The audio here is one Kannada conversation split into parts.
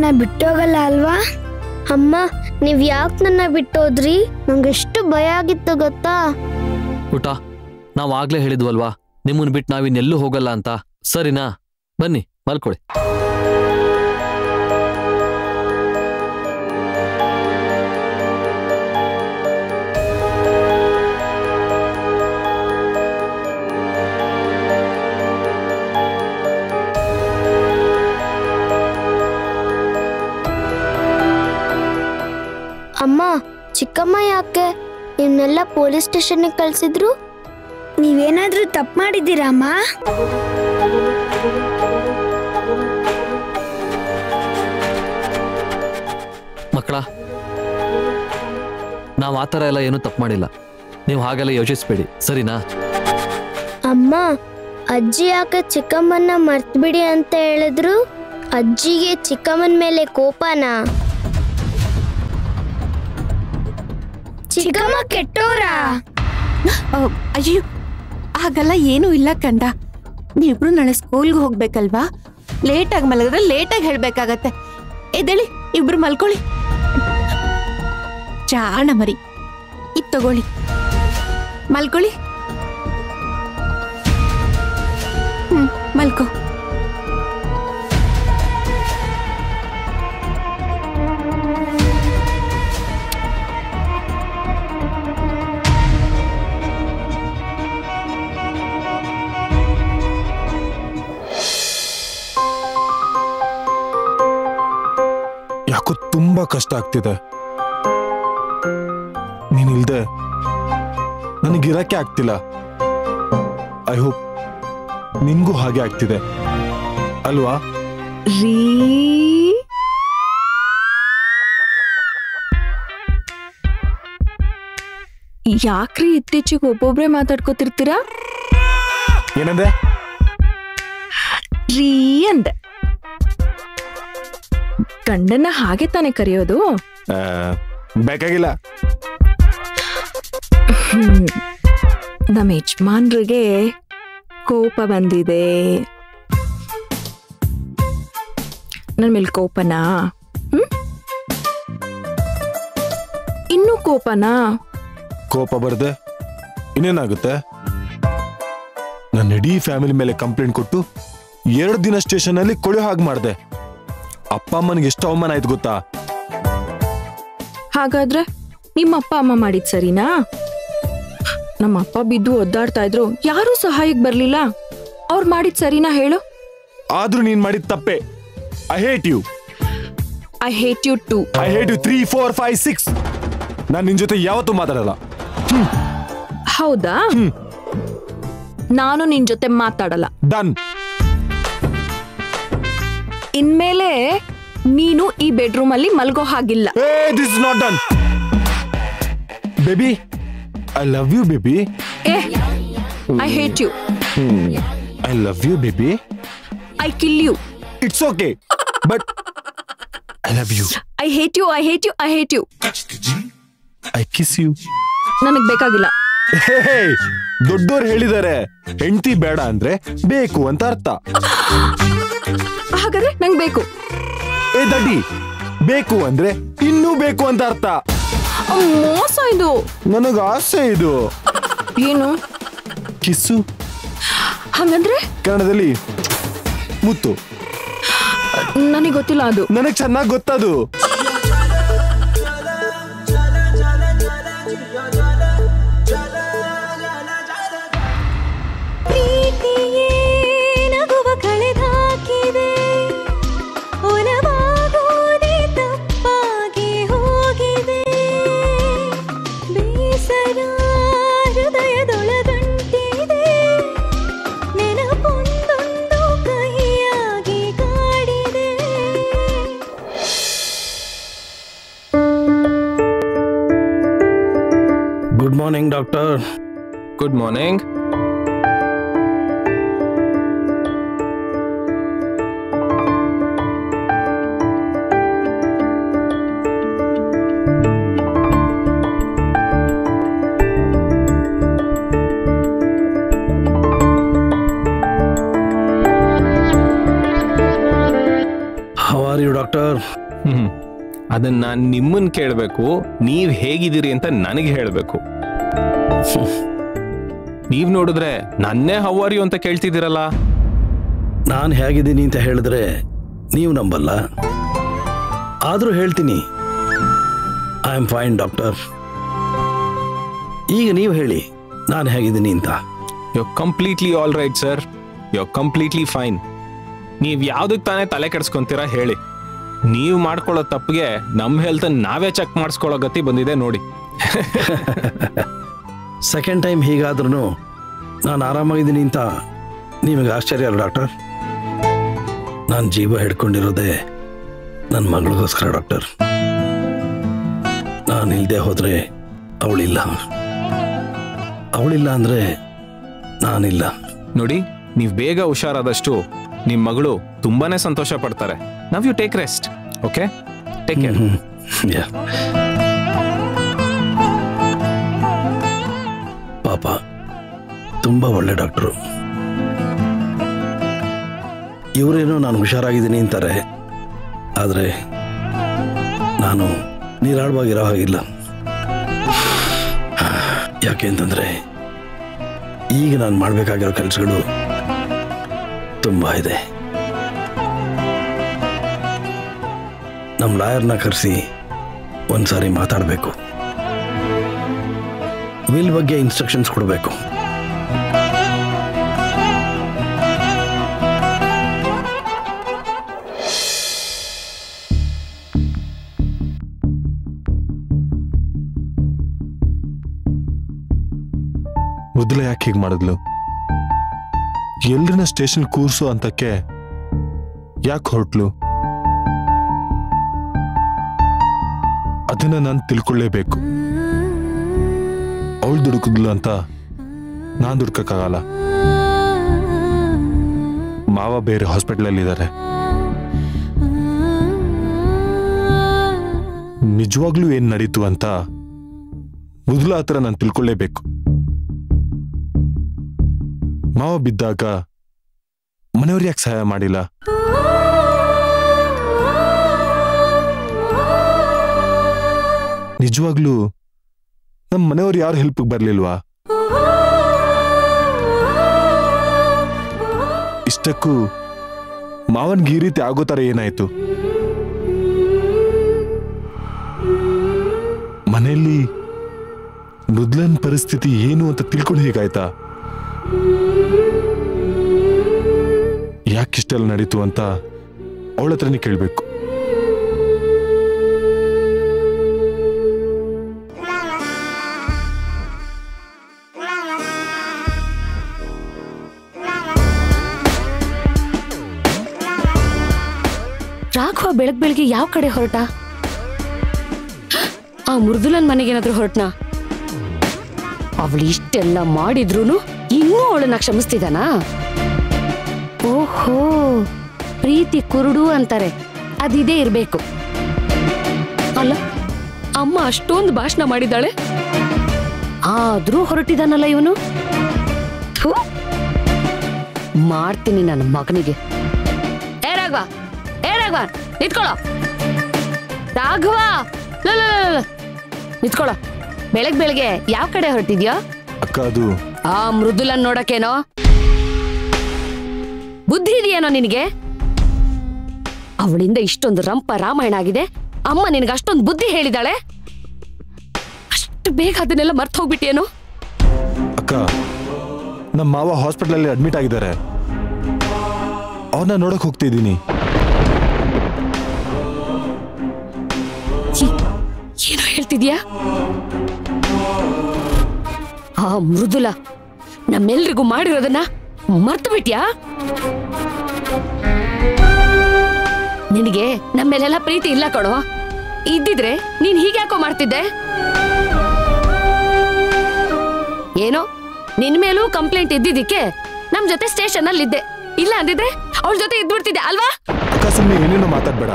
ನನ್ನ ಬಿಟ್ಟೋಗಲ್ಲ ಅಲ್ವಾ ಅಮ್ಮ ನೀವ್ ಯಾಕೆ ನನ್ನ ಬಿಟ್ಟೋದ್ರಿ ನಂಗೆ ಎಷ್ಟು ಭಯ ಆಗಿತ್ತು ಗೊತ್ತಾ ಊಟ ನಾವು ಆಗ್ಲೇ ಹೇಳಿದ್ವಲ್ವಾ ನಿಮ್ಮನ್ ಬಿಟ್ಟು ನಾವಿನ್ನೆಲ್ಲೂ ಹೋಗಲ್ಲ ಅಂತ ಸರಿನಾ ಬನ್ನಿ ಮಲ್ಕೊಳ್ಳಿ ಅಮ್ಮ ಚಿಕ್ಕಮ್ಮ ಯಾಕೆ ನಿಮ್ನೆಲ್ಲ ಪೊಲೀಸ್ ಸ್ಟೇಷನ್ಗೆ ಕಳ್ಸಿದ್ರು ನೀವೇನಾದ್ರೂ ತಪ್ಪು ಮಾಡಿದ್ದೀರಾ ಅಮ್ಮ ಮಕ್ಕಳ ನಾವು ಆ ಥರ ಎಲ್ಲ ಏನೂ ತಪ್ಪು ಮಾಡಿಲ್ಲ ನೀವು ಹಾಗೆಲ್ಲ ಯೋಚಿಸ್ಬೇಡಿ ಸರಿನಾ ಅಮ್ಮ ಅಜ್ಜಿ ಯಾಕೆ ಚಿಕ್ಕಮ್ಮನ್ನ ಮರ್ತ್ಬಿಡಿ ಅಂತ ಹೇಳಿದ್ರು ಅಜ್ಜಿಗೆ ಚಿಕ್ಕಮ್ಮನ ಮೇಲೆ ಕೋಪನಾ ಚಿಕ್ಕಮ್ಮ ಕೆಟ್ಟೋರಾ ಆ, ಅಯ್ಯೋ ಹಾಗಲ್ಲ ಏನೂ ಇಲ್ಲ ಕಂದ ನೀವಿಬ್ರು ನಾಳೆ ಸ್ಕೂಲ್ಗೆ ಹೋಗ್ಬೇಕಲ್ವಾ ಲೇಟಾಗಿ ಮಲಗಿದ್ರೆ ಲೇಟಾಗಿ ಹೇಳ್ಬೇಕಾಗತ್ತೆ ಎದ್ದೇಳಿ ಇಬ್ರು ಮಲ್ಕೊಳ್ಳಿ ಜಾಣ ಮರಿ ಇದ್ ತಗೊಳ್ಳಿ ಮಲ್ಕೊಳ್ಳಿ ಹ್ಮ್ ಮಲ್ಕೋ ಯಾಕೋ ತುಂಬಾ ಕಷ್ಟ ಆಗ್ತಿದೆ ನೀನಿಲ್ದೆ ನನಗಿರಕ್ಕೆ ಆಗ್ತಿಲ್ಲ ಐ ಹೋಪ್ ನಿನ್ಗೂ ಹಾಗೆ ಆಗ್ತಿದೆ ಅಲ್ವಾ ರೀ ಯಾಕ್ರಿ ಇತ್ತೀಚೆಗೆ ಒಬ್ಬೊಬ್ರೆ ಮಾತಾಡ್ಕೋತಿರ್ತೀರಾ ಏನಂದೆ ರೀ ಅಂದೆ ಗಂಡನ್ನ ಹಾಗೆ ತಾನೇ ಕರೆಯೋದು ಆ, ಬೇಕಾಗಿಲ್ಲ ಹ್ಮ್. ನಮ್ಮ ಯಜಮಾನ್ರಿಗೆ ಕೋಪ ಬಂದಿದೆ ನನ್ ಮೇಲೆ ಕೋಪನಾ ಹ್ಮ್ ಇನ್ನೂ ಕೋಪನಾ ಕೋಪ ಬರ್ದೆ ಇನ್ನೇನಾಗುತ್ತೆ ನನ್ನ ಇಡೀ ಫ್ಯಾಮಿಲಿ ಮೇಲೆ ಕಂಪ್ಲೇಂಟ್ ಕೊಟ್ಟು ಎರಡು ದಿನ ಸ್ಟೇಷನ್ ಅಲ್ಲಿ ಕೊಳೆಯೋ ಹಾಗೆ ಮಾಡ್ದೆ ಅಪ್ಪ ಅಮ್ಮನಿಗೆ ಎಷ್ಟು ಅವಮಾನ ಆಯ್ತು ಗೊತ್ತಾ ಹಾಗಾದ್ರೆ ನಿಮ್ಮ ಅಪ್ಪ ಅಮ್ಮ ಮಾಡಿದ್ ಸರಿನಾ ನಮ್ಮ ಅಪ್ಪ ಬಿದ್ದು ಒದ್ದಾಡ್ತಾ ಇದ್ರು ಯಾರೂ ಸಹಾಯಕ್ಕೆ ಬರ್ಲಿಲ್ಲ ಅವ್ರು ಮಾಡಿದ್ ಸರಿನಾ ಹೇಳು ಆದ್ರೂ ನೀನ್ ಮಾಡಿದ ತಪ್ಪೆ I hate you I hate you two I hate you three four five six ನಾನು ನಿನ್ ಜೊತೆ ಯಾವತ್ತೂ ಮಾತಾಡಲ್ಲ ಹೌದಾ ನಾನು ನಿನ್ ಜೊತೆ ಮಾತಾಡಲ್ಲ ಡನ್ ಇನ್ಮೇಲೆ ನೀನು ಈ ಬೆಡ್ರೂಮ್ ಅಲ್ಲಿ ಮಲ್ಗೋ ಹಾಗಿಲ್ಲ ಏ this is not done baby I love you baby ಏ I hate you I love you baby I kill you it's okay but I love you I hate you I hate you I hate you I kiss you ನನಗ್ ಬೇಕಾಗಿಲ್ಲ ದೊಡ್ಡೋರು ಹೇಳಿದ್ದಾರೆ ಹೆಂಡತಿ ಬೇಡ ಅಂದ್ರೆ ಬೇಕು ಅಂತ ಅರ್ಥ ಹಾಗಾದ್ರೆ ನಂಗ್ ಬೇಕು ಏ ದಡ್ಡಿ ಬೇಕು ಅಂದ್ರೆ ಇನ್ನೂ ಬೇಕು ಅಂತ ಅರ್ಥ ಅವ್ ಮೋಸ ಇದು ನನಗ ಆಸೆ ಇದು ಏನು ಕಿಸ್ಸು ಹಂಗಂದ್ರೆ ಕನ್ನಡದಲ್ಲಿ ಮುತ್ತು ನನಗೆ ಗೊತ್ತಿಲ್ಲ ಅದು ನನಗ್ ಚೆನ್ನಾಗ್ ಗೊತ್ತದು ಪ್ರೀತಿಯೇ ನಗುವ ಕಳೆದಾಕಿದೆ ಒಲವಾಗೋದೆ ತಪ್ಪಾಗಿ ಹೋಗಿದೆ ಬೇಸರ ಹೃದಯದೊಳಗಂಟಿದೆ ನೆನಪೊಂದೊಂದು ಕಹಿಯಾಗಿ ಕಾಡಿದೆ good morning doctor good morning how are you doctor hmm ಅದನ್ನ ನಾನ್ ನಿಮ್ಮನ್ ಕೇಳ್ಬೇಕು ನೀವ್ ಹೇಗಿದ್ದೀರಿ ಅಂತ ನನಗೆ ಹೇಳ್ಬೇಕು ನೀವ್ ನೋಡಿದ್ರೆ ನನ್ನೇ ಹವ್ವಾರಿಯು ಅಂತ ಕೇಳ್ತಿದ್ದೀರಲ್ಲ ನಾನು ಹೇಗಿದ್ದೀನಿ ಅಂತ ಹೇಳಿದ್ರೆ ನೀವು ನಂಬಲ್ಲ ಆದರೂ ಹೇಳ್ತೀನಿ ಐ ಆಮ್ ಫೈನ್ ಡಾಕ್ಟರ್ ಈಗ ನೀವು ಹೇಳಿ ನಾನು ಹೇಗಿದ್ದೀನಿ ಅಂತ you completely all right sir you completely fine ನೀವ್ ಯಾವ್ದಕ್ ತಾನೇ ತಲೆ ಕೆಡ್ಸ್ಕೊಂತೀರಾ ಹೇಳಿ ನೀವು ಮಾಡ್ಕೊಳ್ಳೋ ತಪ್ಪಿಗೆ ನಮ್ಮ ಹೆಲ್ತ್ ನಾವೇ ಚೆಕ್ ಮಾಡಿಸ್ಕೊಳ್ಳೋ ಗತಿ ಬಂದಿದೆ ನೋಡಿ ಸೆಕೆಂಡ್ ಟೈಮ್ ಹೀಗಾದ್ರೂ ನಾನು ಆರಾಮಾಗಿದ್ದೀನಿ ಅಂತ ನಿಮಗೆ ಆಶ್ಚರ್ಯ ಅಲ್ಲ ಡಾಕ್ಟರ್ ನಾನು ಜೀವ ಹಿಡ್ಕೊಂಡಿರೋದೇ ನನ್ನ ಮಗಳಿಗೋಸ್ಕರ ಡಾಕ್ಟರ್ ನಾನು ಇಲ್ಲದೆ ಹೋದರೆ ಅವಳಿಲ್ಲ ಅವಳಿಲ್ಲ ಅಂದರೆ ನಾನಿಲ್ಲ ನೋಡಿ ನೀವು ಬೇಗ ಹುಷಾರಾದಷ್ಟು ನಿಮ್ ಮಗಳು ತುಂಬಾನೇ ಸಂತೋಷ ಪಡ್ತಾರೆ now you take rest okay take care hmm. Yeah. ಪಾಪ ತುಂಬ ಒಳ್ಳೆ ಡಾಕ್ಟ್ರು ಇವರೇನೋ ನಾನು ಹುಷಾರಾಗಿದ್ದೀನಿ ಅಂತಾರೆ ಆದರೆ ನಾನು ನೀರಾಳವಾಗಿರೋ ಹಾಗಿಲ್ಲ ಯಾಕೆ ಅಂತಂದರೆ ಈಗ ನಾನು ಮಾಡಬೇಕಾಗಿರೋ ಕೆಲಸಗಳು ತುಂಬ ಇದೆ ನಮ್ಮ ಲಾಯರ್ನ ಕರೆಸಿ ಒಂದ್ಸಾರಿ ಮಾತಾಡಬೇಕು ವಿಲ್ ಬಗ್ಗೆ ಇನ್ಸ್ಟ್ರಕ್ಷನ್ಸ್ ಕೊಡಬೇಕು ಮೃದುಲ ಯಾಕೆ ಹೀಗೆ ಮಾಡಿದ್ಲು ಎಲ್ರನ್ನ ಸ್ಟೇಷನ್ ಕೂರ್ಸು ಅಂತಕ್ಕೆ ಯಾಕೆ ಹೊರಟ್ಲು ಅದನ್ನ ನಾನು ತಿಳ್ಕೊಳ್ಳೇಬೇಕು ಅವಳು ದುಡುಕಿದ್ಲು ಅಂತ ನಾನ್ ದುಡ್ಕಕ್ಕಾಗಲ್ಲ ಮಾವ ಬೇರೆ ಹಾಸ್ಪಿಟಲಲ್ಲಿ ಇದ್ದಾರೆ ನಿಜವಾಗ್ಲೂ ಏನ್ ನಡೀತು ಅಂತ ಮೃದುಲ ಹತ್ರ ನಾನು ತಿಳ್ಕೊಳ್ಳೇಬೇಕು ಮಾವ ಬಿದ್ದಾಗ ಮನೆಯವ್ರು ಯಾಕೆ ಸಹಾಯ ಮಾಡಿಲ್ಲ ನಿಜವಾಗ್ಲೂ ನಮ್ಮ ಮನೆಯವ್ರು ಯಾರು ಹೆಲ್ಪ್ ಬರ್ಲಿಲ್ವಾ ಇಷ್ಟಕ್ಕೂ ಮಾವನ್ಗೆ ಈ ರೀತಿ ಆಗೋ ತರ ಏನಾಯ್ತು ಮನೆಯಲ್ಲಿ ಮೃದ್ಲನ್ ಪರಿಸ್ಥಿತಿ ಏನು ಅಂತ ತಿಳ್ಕೊಂಡು ಹೇಗಾಯ್ತಾ ಯಾಕಿಷ್ಟೆಲ್ಲ ನಡೀತು ಅಂತ ಅವಳ ಹತ್ರನೇ ಕೇಳ್ಬೇಕು ರಾಘವ ಬೆಳಗ್ ಬೆಳಗ್ಗೆ ಯಾವ ಕಡೆ ಹೊರಟ ಆ ಮೃದುಲನ್ ಮನೆಗೇನಾದ್ರೂ ಹೊರಟ್ನಾ ಅವಳು ಇಷ್ಟೆಲ್ಲ ಮಾಡಿದ್ರೂನು ಇನ್ನೂ ಅವಳನ್ನ ಕ್ಷಮಿಸ್ತಿದಾನಾ ಓಹೋ ಪ್ರೀತಿ ಕುರುಡು ಅಂತಾರೆ ಅದಿದೇ ಇರ್ಬೇಕು ಅಲ್ಲ ಅಮ್ಮ ಅಷ್ಟೊಂದು ಭಾಷಣ ಮಾಡಿದಾಳೆ ಆದ್ರೂ ಹೊರಟಿದಾನಲ್ಲ ಇವನು ಥು. ಮಾಡ್ತೀನಿ ನನ್ನ ಮಗನಿಗೆ ಏ ರಾಘವ ಏ ರಾಘವ ನಿಂತ್ಕೊಳ್ಳೋ ರಾಘವ ಲ, ಲ, ಲ, ಲ. ನಿಂತ್ಕೊಳ್ಳೋ ಬೆಳಗ್ ಬೆಳಗ್ಗೆ ಯಾವ ಕಡೆ ಹೊರಟಿದ್ಯೋ ಅಕ್ಕ ಅದು ಆ ಮೃದುಲನ್ ನೋಡಕ್ಕೇನೋ ಬುದ್ಧಿ ಇದೆಯೇನೋ ನಿನಗೆ ಅವಳಿಂದ ಇಷ್ಟೊಂದು ರಂಪ ರಾಮಾಯಣ ಆಗಿದೆ ಅಮ್ಮ ನಿನಗೆ ಅಷ್ಟೊಂದು ಬುದ್ಧಿ ಹೇಳಿದಾಳೆ ಅಷ್ಟು ಬೇಗ ಅದನ್ನೆಲ್ಲ ಮರ್ತು ಹೋಗ್ಬಿಟ್ಟೇನೋ ಅಕ್ಕ ನಮ್ಮ ಮಾವ ಹಾಸ್ಪಿಟಲಲ್ಲಿ ಅಡ್ಮಿಟ್ ಆಗಿದ್ದಾರೆ ಅವ್ರನ್ನ ನೋಡಕ್ ಹೋಗ್ತಿದ್ದೀನಿ ಏನೋ ಹೇಳ್ತಿದ್ಯಾ ಆ ಮೃದುಲ ನಮ್ಮೆಲ್ರಿಗೂ ಮಾಡಿರೋದನ್ನ ಮರ್ತು ಬಿಟ್ಯಾ ನಿನಗೆ ನಮ್ಮೇಲೆಲ್ಲ ಪ್ರೀತಿ ಇಲ್ಲ ಕಣೋ ಇದ್ದಿದ್ರೆ ನೀನ್ ಹೀಗ್ಯಾಕೋ ಮಾಡ್ತಿದ್ದೆ ಏನೋ ನಿನ್ ಮೇಲೂ ಕಂಪ್ಲೇಂಟ್ ಇದ್ದಿದ್ದಕ್ಕೆ ನಮ್ ಜೊತೆ ಸ್ಟೇಷನ್ ಅಲ್ಲಿ ಇದ್ದೆ ಇಲ್ಲ ಅಂದಿದ್ರೆ ಅವಳ ಜೊತೆ ಇದ್ಬಿಡ್ತಿದ್ದೆ ಅಲ್ವಾ ಅಕ್ಕ ಸುಮ್ಮನೆ ಏನೇನೋ ಮಾತಾಡ್ಬೇಡ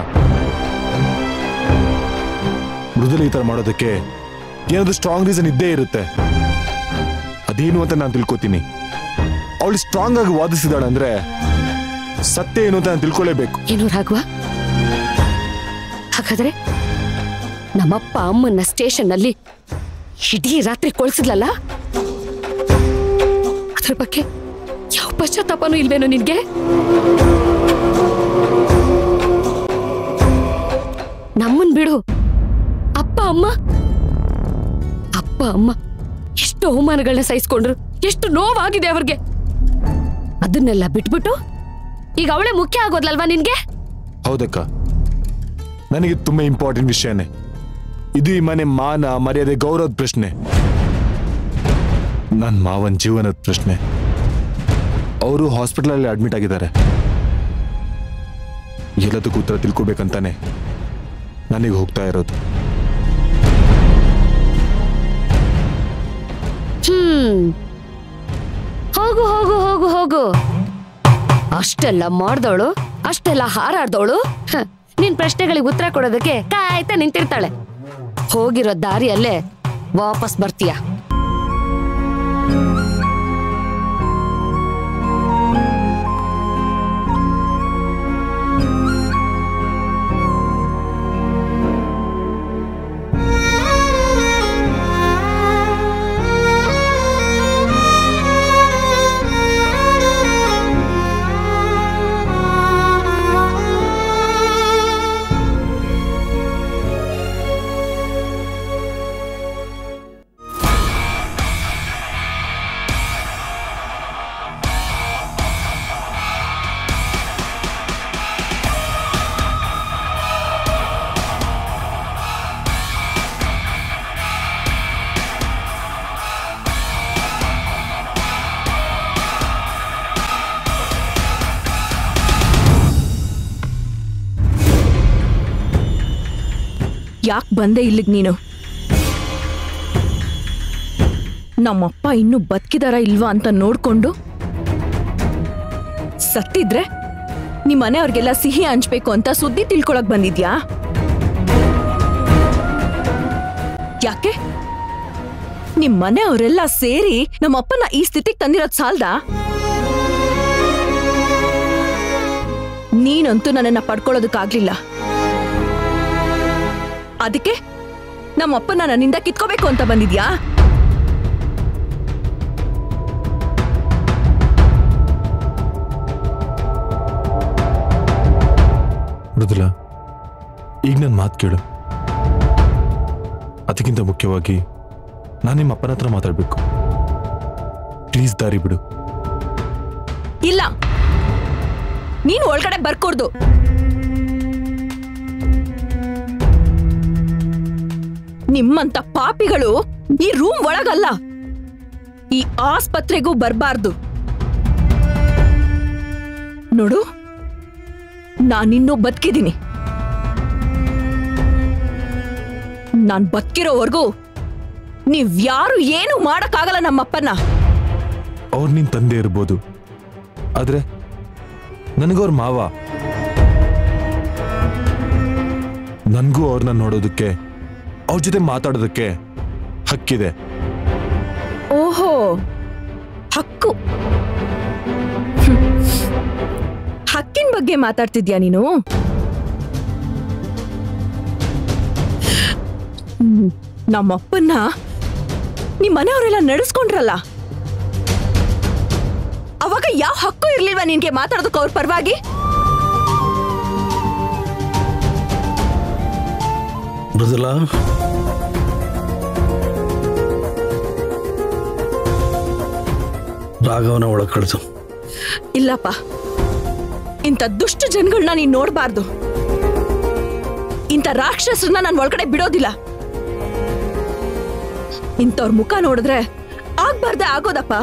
ಮೃದುಲ ಈ ತರ ಮಾಡೋದಕ್ಕೆ ಏನಾದ್ರು ಸ್ಟ್ರಾಂಗ್ ರೀಸನ್ ಇದ್ದೇ ಇರುತ್ತೆ ಅದೇನು ಅಂತ ನಾನು ತಿಳ್ಕೊತೀನಿ ಅವಳು ಸ್ಟ್ರಾಂಗ್ ಆಗಿ ವಾದಿಸಿದಾಳೆ ಅಂದ್ರೆ ಸತ್ಯ ಏನು ಅಂತ ನಾನು ತಿಳ್ಕೊಳ್ಳೇಬೇಕು ಏನು ರಾಘವ ಹಾಗಾದ್ರೆ ನಮ್ಮಪ್ಪ ಅಮ್ಮನ್ನ ಸ್ಟೇಷನ್ನಲ್ಲಿ ಇಡೀ ರಾತ್ರಿ ಕೊಳ್ಸಿದ್ಲಲ್ಲ ಅದ್ರ ಬಗ್ಗೆ ಯಾವ ಪಶ್ಚಾತ್ತಾಪನೂ ಇಲ್ವೇನೋ ನಿನ್ಗೆ ನಮ್ಮನ್ ಬಿಡು ಅಪ್ಪ ಅಮ್ಮ ಅಪ್ಪ ಅಮ್ಮ ಎಷ್ಟು ಅವಮಾನಗಳನ್ನ ಸಹಿಸ್ಕೊಂಡ್ರು ಎಷ್ಟು ನೋವಾಗಿದೆ ಅವ್ರಿಗೆ ಅದನ್ನೆಲ್ಲ ಬಿಟ್ಬಿಟ್ಟು ಈಗ ಅವಳೇ ಮುಖ್ಯ ಆಗೋದ್ಲಲ್ವಾ ನಿನ್ಗೆ ಹೌದಕ್ಕ ನನಗೆ ತುಂಬಾ ಇಂಪಾರ್ಟೆಂಟ್ ವಿಷಯನೇ ಇದು ಈ ಮನೆ ಮಾನ ಮರ್ಯಾದೆ ಗೌರವದ ಪ್ರಶ್ನೆ ನನ್ನ ಮಾವನ್ ಜೀವನದ ಪ್ರಶ್ನೆ ಅವರು ಹಾಸ್ಪಿಟಲಲ್ಲಿ ಅಡ್ಮಿಟ್ ಆಗಿದ್ದಾರೆ ಎಲ್ಲದಕ್ಕೂ ಉತ್ತರ ತಿಳ್ಕೊಬೇಕಂತಾನೆ ನನಗೆ ಹೋಗ್ತಾ ಇರೋದು ಹ್ಮ್ ಹೋಗು ಹೋಗು ಹೋಗು ಹೋಗು ಅಷ್ಟೆಲ್ಲ ಮಾಡ್ದವಳು ಅಷ್ಟೆಲ್ಲ ಹಾರಾಡ್ದವಳು ಹ, ನಿನ್ ಪ್ರಶ್ನೆಗಳಿಗೆ ಉತ್ತರ ಕೊಡೋದಕ್ಕೆ ಕಾಯ್ತಾ ನಿಂತಿರ್ತಾಳೆ ಹೋಗಿರೋ ದಾರಿಯಲ್ಲೇ ವಾಪಸ್ ಬರ್ತೀಯ ಯಾಕೆ ಬಂದೆ ಇಲ್ಲಿಗ್ ನೀನು ನಮ್ಮಪ್ಪ ಇನ್ನು ಬದುಕಿದಾರ ಇಲ್ವಾ ಅಂತ ನೋಡ್ಕೊಂಡು ಸತ್ತಿದ್ರೆ ನಿಮ್ ಮನೆಯವ್ರಿಗೆಲ್ಲ ಸಿಹಿ ಹಂಚ್ಬೇಕು ಅಂತ ಸುದ್ದಿ ತಿಳ್ಕೊಳಕ್ ಬಂದಿದ್ಯಾ ಯಾಕೆ ನಿಮ್ ಮನೆಯವರೆಲ್ಲ ಸೇರಿ ನಮ್ಮಪ್ಪನ ಈ ಸ್ಥಿತಿಗೆ ತಂದಿರೋದ್ ಸಾಲ್ದಾ ನೀನಂತೂ ನನ್ನನ್ನ ಪಡ್ಕೊಳ್ಳೋದಕ್ಕಾಗ್ಲಿಲ್ಲ ಅದಕ್ಕೆ ನಮ್ಮಪ್ಪನ ನನ್ನಿಂದ ಕಿತ್ಕೋಬೇಕು ಅಂತ ಬಂದಿದ್ಯಾ ಮೃದುಲ ಈಗ ನನ್ನ ಮಾತು ಕೇಳು ಅದಕ್ಕಿಂತ ಮುಖ್ಯವಾಗಿ ನಾನು ನಿಮ್ಮ ಅಪ್ಪನ ಹತ್ರ ಮಾತಾಡಬೇಕು ಪ್ಲೀಸ್ ದಾರಿ ಬಿಡು ಇಲ್ಲ ನೀನು ಒಳಗಡೆ ಬರ್ಕೊಡ್ದು ನಿಮ್ಮಂತ ಪಾಪಿಗಳು ಈ ರೂಮ್ ಒಳಗಲ್ಲ ಈ ಆಸ್ಪತ್ರೆಗೂ ಬರಬಾರ್ದು ನೋಡು ನಾನಿನ್ನೂ ಬದುಕಿದ್ದೀನಿ ನಾನ್ ಬದುಕಿರೋವರೆಗೂ ನೀವ್ಯಾರು ಏನು ಮಾಡಕ್ಕಾಗಲ್ಲ ನಮ್ಮಪ್ಪನ ಅವ್ರು ನಿನ್ ತಂದೆ ಇರ್ಬೋದು ಆದ್ರೆ ನನಗವ್ರ ಮಾವ ನನಗೂ ಅವ್ರನ್ನ ನೋಡೋದಕ್ಕೆ ಅವ್ರ ಜೊತೆ ಮಾತಾಡೋದಕ್ಕೆ ಹಕ್ಕಿದೆ ಓಹೋ ಹಕ್ಕು ಹ್ಮ್. ಹಕ್ಕಿನ ಬಗ್ಗೆ ಮಾತಾಡ್ತಿದ್ಯಾ ನೀನು ಹ್ಮ್. ನಮ್ಮಪ್ಪನ್ನ ನಿಮ್ ಮನೆಯವರೆಲ್ಲ ನಡೆಸ್ಕೊಂಡ್ರಲ್ಲ ಅವಾಗ ಯಾವ ಹಕ್ಕು ಇರ್ಲಿಲ್ವಾ ನಿನ್ಗೆ ಮಾತಾಡೋದಕ್ಕೆ ಅವ್ರ ಪರವಾಗಿ ಮೃದುಲಾ ರಾಘವನ ಒಳಗೆ ಕಳಿಸು ಇಲ್ಲಪ್ಪ ಇಂಥ ದುಷ್ಟ ಜನಗಳನ್ನ ನೀನ್ ನೋಡ್ಬಾರ್ದು ಇಂಥ ರಾಕ್ಷಸರನ್ನ ನಾನು ಒಳಗಡೆ ಬಿಡೋದಿಲ್ಲ ಇಂಥವ್ರ ಮುಖ ನೋಡಿದ್ರೆ ಆಗ್ಬಾರ್ದೆ ಆಗೋದಪ್ಪ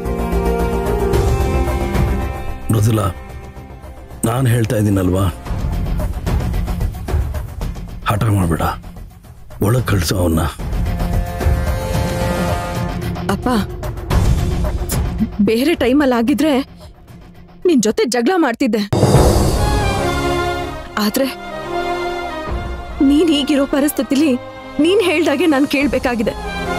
ಮೃದುಲಾ ನಾನು ಹೇಳ್ತಾ ಇದ್ದೀನಲ್ವಾ ಹಠ ಮಾಡಬೇಡ ಒಳಗೆ ಕಳಿಸು ಅವನ್ನ ಅಪ್ಪ ಬೇರೆ ಟೈಮಲ್ಲಿ ಆಗಿದ್ರೆ ನಿನ್ ಜೊತೆ ಜಗಳ ಮಾಡ್ತಿದ್ದೆ ಆದ್ರೆ ನೀನ್ ಹೀಗಿರೋ ಪರಿಸ್ಥಿತಿಲಿ ನೀನ್ ಹೇಳ್ದಾಗೆ ನಾನು ಕೇಳ್ಬೇಕಾಗಿದೆ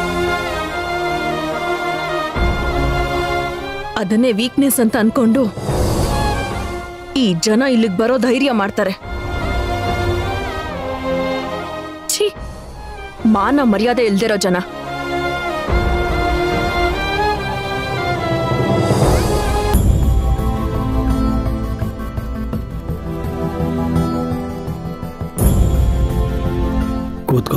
ಅದನ್ನೇ ವೀಕ್ನೆಸ್ ಅಂತ ಅನ್ಕೊಂಡು ಈ ಜನ ಇಲ್ಲಿಗೆ ಬರೋ ಧೈರ್ಯ ಮಾಡ್ತಾರೆ ಮಾನ ಮರ್ಯಾದೆ ಇಲ್ದಿರೋ ಜನ ಕೂತ್ಕೋ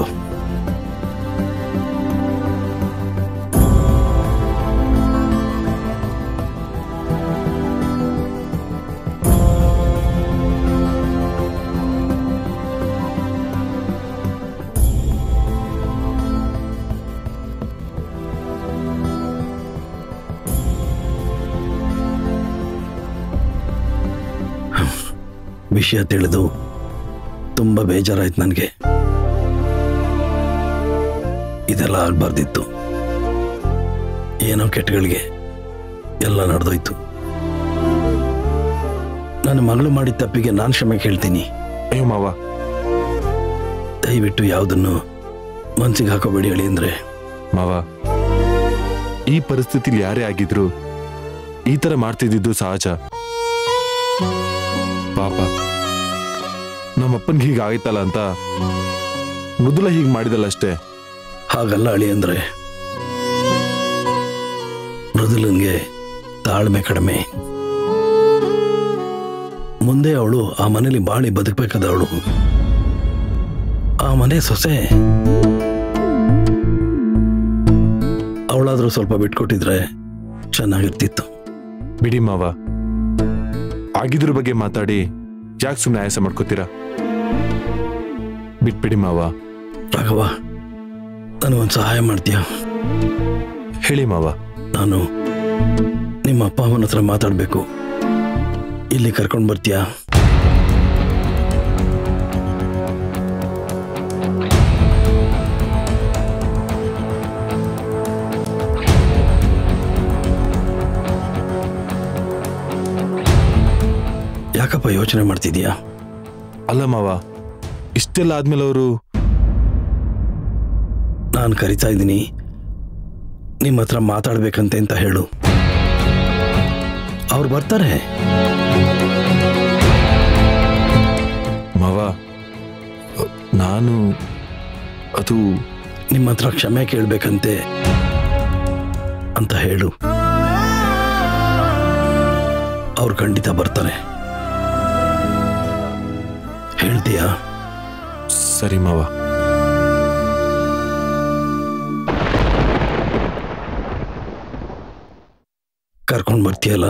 ವಿಷಯ ತಿಳಿದು ತುಂಬ ಬೇಜಾರಾಯ್ತು ನನಗೆ ಇದೆಲ್ಲ ಆಗ್ಬಾರ್ದಿತ್ತು ಏನೋ ಕೆಟ್ಟಗಳಿಗೆ ಎಲ್ಲ ನಡೆದೋಯ್ತು ನನ್ನ ಮಗಳು ಮಾಡಿದ ತಪ್ಪಿಗೆ ನಾನು ಕ್ಷಮೆ ಕೇಳ್ತೀನಿ ಅಯ್ಯೋ ಮಾವ ದಯವಿಟ್ಟು ಯಾವುದನ್ನು ಮನ್ಸಿಗೆ ಹಾಕೋಬೇಡಿ ಹೇಳಿ ಅಂದ್ರೆ ಮಾವ ಈ ಪರಿಸ್ಥಿತಿಲಿ ಯಾರೇ ಆಗಿದ್ರು ಈ ತರ ಮಾಡ್ತಿದ್ದಿದ್ದು ಸಹಜ ಪಾಪ ನಮ್ಮಪ್ಪನ್ಗೆ ಹೀಗೆ ಆಯ್ತಲ್ಲ ಅಂತ ಮೃದುಲ ಹೀಗೆ ಮಾಡಿದಲ್ಲ ಅಷ್ಟೇ ಹಾಗಲ್ಲ ಅಳಿ ಅಂದ್ರೆ ಮೃದುಲನ್ಗೆ ತಾಳ್ಮೆ ಕಡಿಮೆ ಮುಂದೆ ಅವಳು ಆ ಮನೇಲಿ ಬಾಳಿ ಬದುಕಬೇಕಾದವಳು ಆ ಮನೆ ಸೊಸೆ ಅವಳಾದ್ರೂ ಸ್ವಲ್ಪ ಬಿಟ್ಕೊಟ್ಟಿದ್ರೆ ಚೆನ್ನಾಗಿರ್ತಿತ್ತು ಬಿಡಿ ಮಾವ ಆಗಿದ್ರ ಬಗ್ಗೆ ಮಾತಾಡಿ ಯಾಕೆ ಸುಮ್ಮನೆ ಆಯಾಸ ಮಾಡ್ಕೋತೀರಾ ಬಿಟ್ಬಿಡಿ ಮಾವ ರಾಘವ ನನಗೊಂದು ಸಹಾಯ ಮಾಡ್ತೀಯಾ ಹೇಳಿ ಮಾವ ನಾನು ನಿಮ್ಮ ಅಪ್ಪ ಅಮ್ಮನ ಹತ್ರ ಮಾತಾಡಬೇಕು ಇಲ್ಲಿ ಕರ್ಕೊಂಡು ಬರ್ತೀಯಾ ಯಾಕಪ್ಪ ಯೋಚನೆ ಮಾಡ್ತಿದ್ಯಾ ಅಲ್ಲ ಮಾವ ಇಷ್ಟೆಲ್ಲ ಆದ್ಮೇಲೆ ಅವರು ನಾನು ಕರಿತಾ ಇದ್ದೀನಿ ನಿಮ್ಮ ಹತ್ರ ಮಾತಾಡ್ಬೇಕಂತೆ ಅಂತ ಹೇಳು ಅವ್ರು ಬರ್ತಾರೆ ಮಾವ ನಾನು ಅದು ನಿಮ್ಮ ಹತ್ರ ಕ್ಷಮೆ ಕೇಳಬೇಕಂತೆ ಅಂತ ಹೇಳು ಅವ್ರು ಖಂಡಿತ ಬರ್ತಾರೆ ಹೇಳ್ತೀಯಾ ಸರಿ ಮಾವ ಕರ್ಕೊಂಡು ಬರ್ತೀಯಲ್ಲ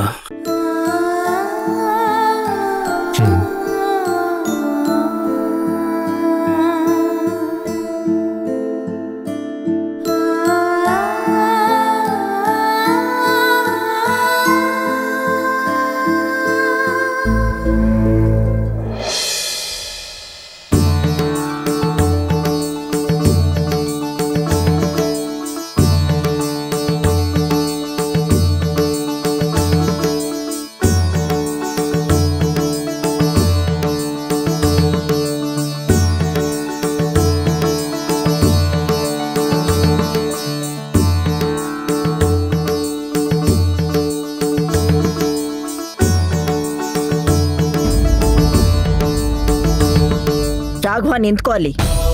ರಾಘವ ನಿಂತ್ಕೋ ಅಲ್ಲಿ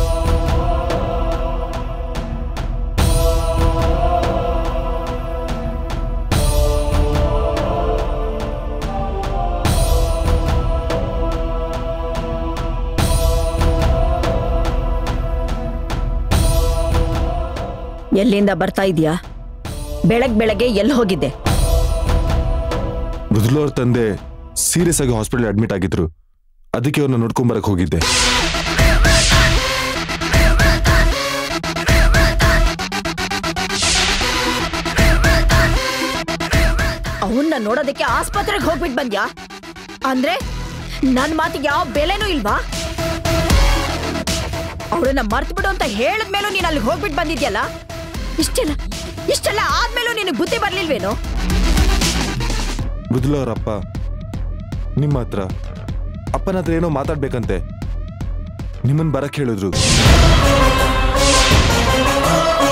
ಎಲ್ಲಿಂದ ಬರ್ತಾ ಇದೀಯಾ ಬೆಳಗ್ ಬೆಳಗ್ಗೆ ಎಲ್ಲಿ ಹೋಗಿದ್ದೆ ಮೃದುಲು ಅವ್ರ ತಂದೆ ಸೀರಿಯಸ್ ಆಗಿ ಹಾಸ್ಪಿಟಲ್ ಅಡ್ಮಿಟ್ ಆಗಿದ್ರು ಅದಕ್ಕೆ ಅವ್ರನ್ನ ನೋಡ್ಕೊಂಡ್ ಬರಕ್ ಹೋಗಿದ್ದೆ ಅವನ್ನ ನೋಡೋದಕ್ಕೆ ಆಸ್ಪತ್ರೆಗೆ ಹೋಗ್ಬಿಟ್ಟು ಬಂದ್ಯಾ ಅಂದ್ರೆ ನನ್ ಮಾತಿಗೆ ಯಾವ ಬೆಲೆನೂ ಇಲ್ವಾ ಅವಳನ್ನ ಮರ್ತು ಬಿಡು ಅಂತ ಹೇಳಿದ್ಮೇಲೂ ನೀನ್ ಅಲ್ಲಿಗೆ ಹೋಗ್ಬಿಟ್ಟು ಬಂದಿದ್ಯಲ್ಲ ಇಷ್ಟೆಲ್ಲ ಇಷ್ಟೆಲ್ಲ ಆದ್ಮೇಲೂ ನಿನಗೆ ಬುದ್ಧಿ ಬರ್ಲಿಲ್ವೇನೋ ಮೃದುಲ ಅವ್ರ ಅಪ್ಪ ನಿಮ್ಮ ಹತ್ರ ಅಪ್ಪನ ಹತ್ರ ಏನೋ ಮಾತಾಡ್ಬೇಕಂತೆ ನಿಮ್ಮನ್ ಬರಕ್ ಹೇಳಿದ್ರು